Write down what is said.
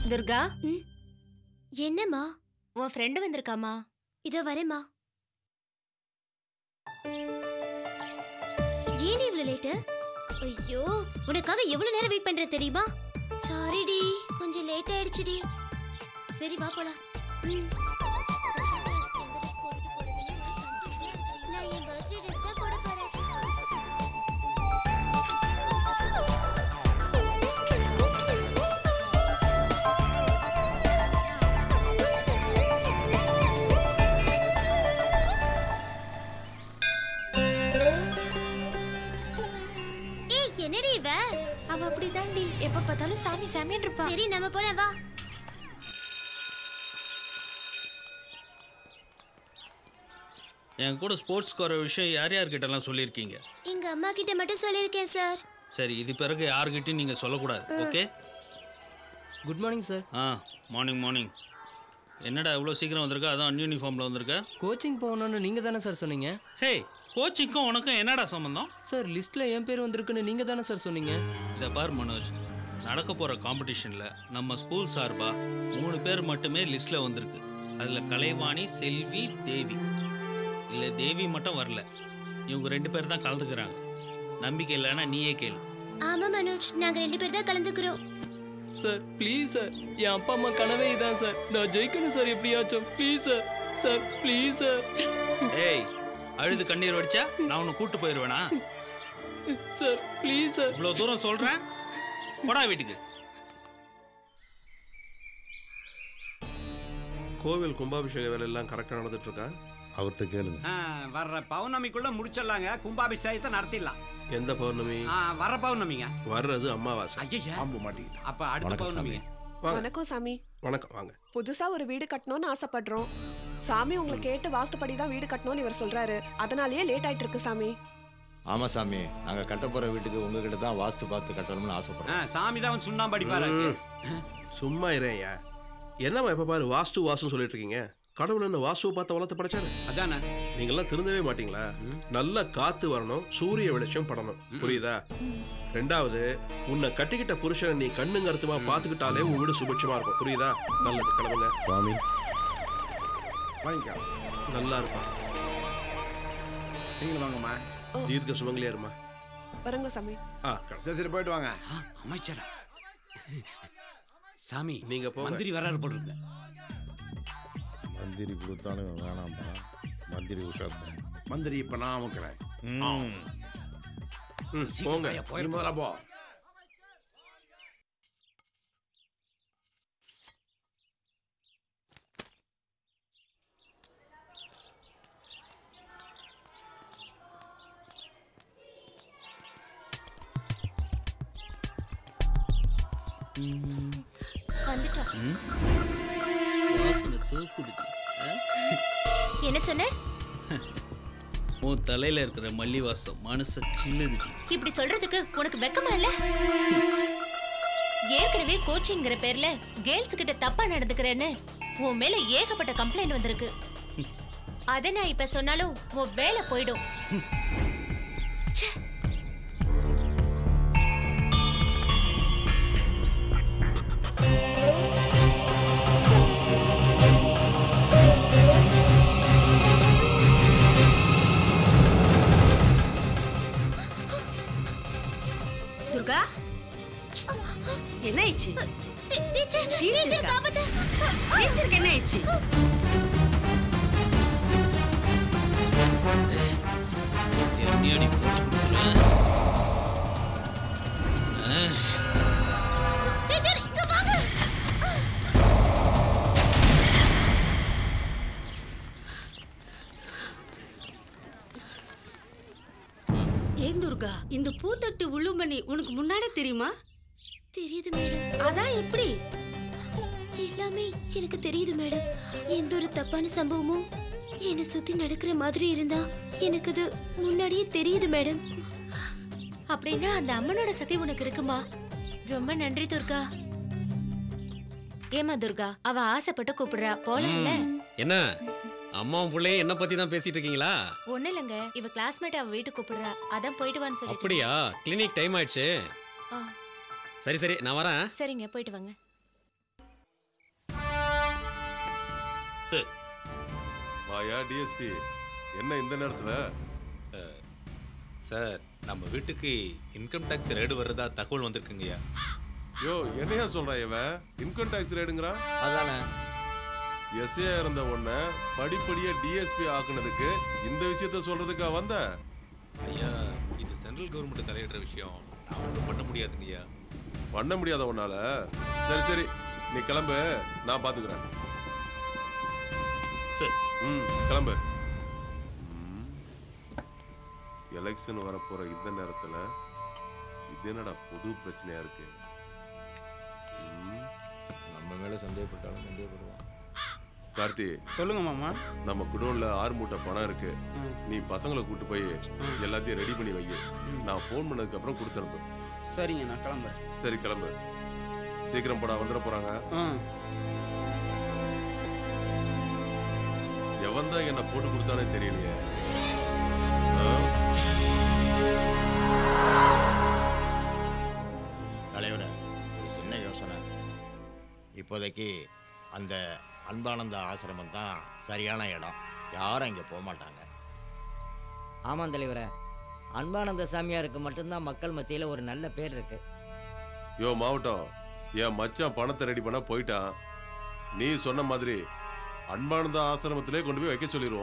துர்கா என்னம்மா உன் ஃப்ரெண்டு வந்திருக்காமா இதோ வரேம்மா ஏன் இவ்வளவு லேட்டு ஐயோ உனக்காக எவ்வளவு நேரம் வெயிட் பண்றேன் தெரியுமா சாரிடி கொஞ்சம் லேட் ஆயிடுச்சுடி சரி வா போலாம் ம். நான் என் birthday dress தான் போட போறேன். ஏய் என்னடி இவ அவ அப்படிதான்டி எப்ப பார்த்தாலும் சாமி சாமின்னு இருப்பா சரி நம்ம போலாம் வா என் கூட ஸ்போர்ட்ஸ் வர விஷயம் யார் யார்கிட்டலாம் சொல்லியிருக்கீங்க எங்க அம்மா கிட்ட மட்டும் சொல்லியிருக்கேன் சார் சரி இது பிறகு யார்கிட்டயும் நீங்கள் சொல்லக்கூடாது okay good morning sir ah morning morning என்னடா இவ்வளோ சீக்கிரம் வந்திருக்க அதான் அன்யூனிஃபார்மில் வந்திருக்க கோச்சிங் போகணும்னு நீங்கள் தானே சார் சொன்னீங்க ஹே கோச்சிங்க்கும் உனக்கும் என்னடா சம்மந்தம் சார் லிஸ்ட்டில் என் பேர் வந்திருக்குன்னு நீங்கள் தானே சார் சொன்னீங்க இதை பார் மனோஜ் நடக்க போகிற காம்படிஷனில் நம்ம ஸ்கூல் சார்பா மூணு பேர் மட்டுமே லிஸ்ட்டில் வந்திருக்கு அதில் கலைவாணி செல்வி தேவி இல்லை தேவி மட்டும் வரல இவங்க ரெண்டு பேர் தான் கலந்துக்கிறாங்க நம்பிக்கை இல்லைன்னா நீயே கேளு ஆமா மனோஜ் நாங்க ரெண்டு பேர் தான் கலந்துக்கிறோம் சார் ப்ளீஸ் சார் என் அப்பா அம்மா கனவே இதான் சார் நான் ஜெயிக்கணும் சார் எப்படியாச்சும் please sir sir please sir ஏய் அழுது கண்ணீர் வடிச்சா நான் உன்னை கூட்டு போயிடுவேனா சார் ப்ளீஸ் சார் இவ்வளோ தூரம் சொல்கிறேன் போடா வீட்டுக்கு கோவில் கும்பாபிஷேக வேலையெல்லாம் கரெக்டாக நடந்துட்டு இருக்கா அவர்கிட்ட கேளுங்க ஆ, வர்ற பௌர்ணமிக்குள்ள முடிச்சிடலாங்க கும்பாபிஷேகத்தை நடத்திடலாம் எந்த பௌர்ணமி ஆ, வர்ற பௌர்ணமிங்க வர்றது அமாவாசை ஐயா பாம்பு மாட்டிக்கிட்டு அப்ப அடுத்த வணக்கம் பௌர்ணமிங்க வாங்க வணக்கம் சாமி வணக்கம் வாங்க புதுசா ஒரு வீடு கட்டணும்னு ஆசைப்படுறோம் சாமி உங்களை கேட்டு வாஸ்துப்படி தான் வீடு கட்டணும்னு இவர் சொல்றாரு அதனாலயே லேட் ஆயிட்டு இருக்கு சாமி ஆமா சாமி நாங்க கட்ட போற வீட்டுக்கு உங்ககிட்ட தான் வாஸ்து பார்த்து கட்டணும்னு ஆ, ஆசைப்படுறோம் சாமி தான் வந்து சுண்ணாம்பு அடிப்பாரு சும்மா இறையா என்னம்மா எப்போ பாரு வாஸ்து வாஸ்துன்னு சொல்லிட்டு இருக்கீங்க கடவுள் என்ன வாஸ்துவை பார்த்து வளர்த்து படைச்சாரு அதானே நீங்கெல்லாம் திருந்தவே மாட்டீங்களா நல்ல காத்து வரணும் சூரிய வெளிச்சம் படணும் புரியுதா ரெண்டாவது உன்னை கட்டிக்கிட்ட புருஷனை நீ கண்ணு கருத்துமா பார்த்துக்கிட்டாலே உன் வீடு சுபிட்சமா இருக்கும் புரியுதா நல்லது கிளம்புங்க சுவாமி நல்லா இருப்பா நீங்க வாங்கம்மா தீர்க்க சுமங்கலியா இருமா வரங்க சாமி ஆ கிளம்பு. சரி சரி போயிட்டு வாங்க ஆ, அமைச்சரா சாமி நீங்க போங்க. மந்திரி வராரு போல இருக்கு மந்திரி கொடுத்தாலும் வேணாம்ப்பா மந்திரி உஷார் மந்திரி இப்ப நான் அமுக்கிறேன் ம், போங்க ஐயா, நீ போயிரு. முதல்ல போ வந்துட்டோம் வாசனை தூக்குது ஆ? என்ன சொன்ன உன் தலையில இருக்கிற மல்லி வாசம் மனசை கிள்ளுது இப்படி சொல்றதுக்கு உனக்கு வெக்கமா இல்ல ஏற்கனவே கோச்சிங்கிற பேர்ல கேர்ள்ஸ் கிட்ட தப்பா நடந்துக்கிறேன்னு உன் மேல ஏகப்பட்ட கம்ப்ளைண்ட் வந்திருக்கு அத நான் இப்ப சொன்னாலும் உன் வேலை போயிடும் ச்சே. துர்கா என்ன ஆயிடுச்சு டீ- டீச்சர் டீச்சர் டீச்சர் இருக்கா? காப்பாத்து டீச்சருக்கு என்ன ஆயிடுச்சு என்னடி போட்டு கொடுக்குற? ஆ, டீச்சர் இங்க வாங்க ஏன் துர்கா இந்த பூத்தட்டு உள்ளுமணி உனக்கு முன்னாடி தெரியுமா தெரியுது மேடம் அதான் எப்படி எல்லாமே எனக்கு தெரியுது மேடம் எந்த ஒரு தப்பான சம்பவமும் என்னை சுத்தி நடக்கிற மாதிரி இருந்தா எனக்கு அது முன்னாடியே தெரியுது மேடம் அப்படின்னா அந்த அம்மனோட சக்தி உனக்கு இருக்குமா ரொம்ப நன்றி துர்கா ஏமா துர்கா அவ ஆசைப்பட்டு கூப்பிடுறா போலாம்ல என்ன அம்மாவும் பிள்ளையும் என்ன பத்தி தான் பேசிட்டு இருக்கீங்களா ஒண்ணு இல்லைங்க இவ கிளாஸ்மேட் அவ வீட்டுக்கு கூப்பிடுறா அதான் போயிட்டு வான்னு சொல்லி அப்படியா கிளினிக் டைம் ஆயிடுச்சு சரி சரி நான் வரேன் சரிங்க போயிட்டு வாங்க சார் வாயா டிஎஸ்பி என்ன இந்த நேரத்துல சார் நம்ம வீட்டுக்கு இன்கம் டேக்ஸ் ரெய்டு வர்றதா தகவல் வந்திருக்குங்கய்யா யோ என்னையா சொல்றான் இவன் இன்கம் டாக்ஸ் ரேடுங்கிறான் அதானே எஸ்ஏ இருந்த உன்ன படிப்படியா டிஎஸ்பி ஆக்குனதுக்கு இந்த விஷயத்த சொல்றதுக்கா வந்த ஐயா இது சென்ட்ரல் கவர்மெண்ட் தலையிடுற விஷயம் நான் ஒன்றும் பண்ண முடியாதுங்கய்யா பண்ண முடியாத உன்னால சரி சரி நீ கிளம்பு நான் பாத்துக்கிறேன் சார் ம் கிளம்பு எலெக்ஷன் வரப்போற இந்த நேரத்துல இது என்னடா புது பிரச்சனையா இருக்கு ம், நம்ம மேல சந்தேகப்பட்டாலும் சந்தேகப்படுவான் கார்த்தி சொல்லுங்க மாமா நம்ம குடோன்ல ஆறு மூட்டை பணம் இருக்கு நீ பசங்களை கூட்டு போய் எல்லாத்தையும் ரெடி பண்ணி வை நான் ஃபோன் பண்ணதுக்கு அப்புறம் கொடுத்துருப்பு சரிங்க நான் கிளம்புறேன் சரி கிளம்பு சீக்கிரம் போடா வந்துட போறாங்க ஆ எவன் தான் என்ன போட்டு கொடுத்தானே தெரியலையே ஆ? தலைவரே ஒரு சின்ன யோசனை இப்போதைக்கு அந்த அன்பானந்த ஆசிரமம் தான் சரியான இடம் யாரும் இங்கே போக மாட்டாங்க ஆமாம் தலைவரே அன்பானந்த சாமியாருக்கு மட்டும்தான் மக்கள் மத்தியில் ஒரு நல்ல பேர் இருக்கு யோ மாவட்டம் என் மச்சான் பணத்தை ரெடி பண்ண போயிட்டான் நீ சொன்ன மாதிரி அன்பானந்த ஆசிரமத்திலே கொண்டு போய் வைக்க சொல்லிடுவோம்